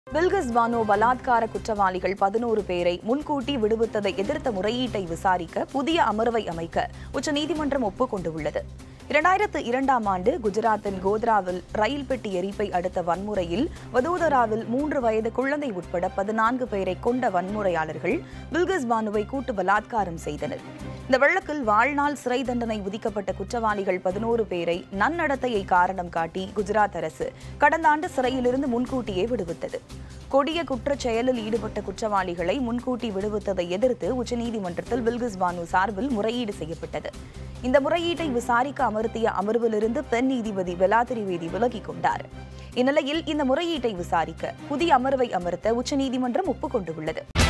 பில்கிஸ் பானோ பலாத்கார குற்றவாளிகள் பதினோரு பேரை முன்கூட்டி விடுவித்ததை எதிர்த்த முறையீட்டை விசாரிக்க புதிய அமர்வை அமைக்க உச்சநீதிமன்றம் ஒப்புக்கொண்டுள்ளது இரண்டாயிரத்து இரண்டாம் ஆண்டு குஜராத்தின் கோத்ராவில் ரயில் பெட்டி எரிப்பை அடுத்த வன்முறையில் வதோதராவில் மூன்று வயது குழந்தை உட்பட பதினான்கு பேரை கொண்ட வன்முறையாளர்கள் பில்கிஸ் பானுவை கூட்டு பலாத்காரம் செய்தனர் இந்த வழக்கில் வாழ்நாள் சிறை தண்டனை விதிக்கப்பட்ட குற்றவாளிகள் பதினோரு பேரை நன்னடத்தையை காரணம் காட்டி குஜராத் அரசு கடந்த ஆண்டு சிறையிலிருந்து முன்கூட்டியே விடுவித்தது கொடிய குற்றச் செயலில் ஈடுபட்ட குற்றவாளிகளை முன்கூட்டி விடுவித்ததை எதிர்த்து உச்சநீதிமன்றத்தில் பில்கிஸ் பானு சார்பில் முறையீடு செய்யப்பட்டது இந்த முறையீட்டை விசாரிக்க அமர்த்திய அமர்விலிருந்து பெண் நீதிபதி வெலா திரிவேதி விலகிக் கொண்டார் இந்நிலையில் இந்த முறையீட்டை விசாரிக்க புதிய அமர்வை அமர்த்த உச்சநீதிமன்றம் ஒப்புக்கொண்டுள்ளது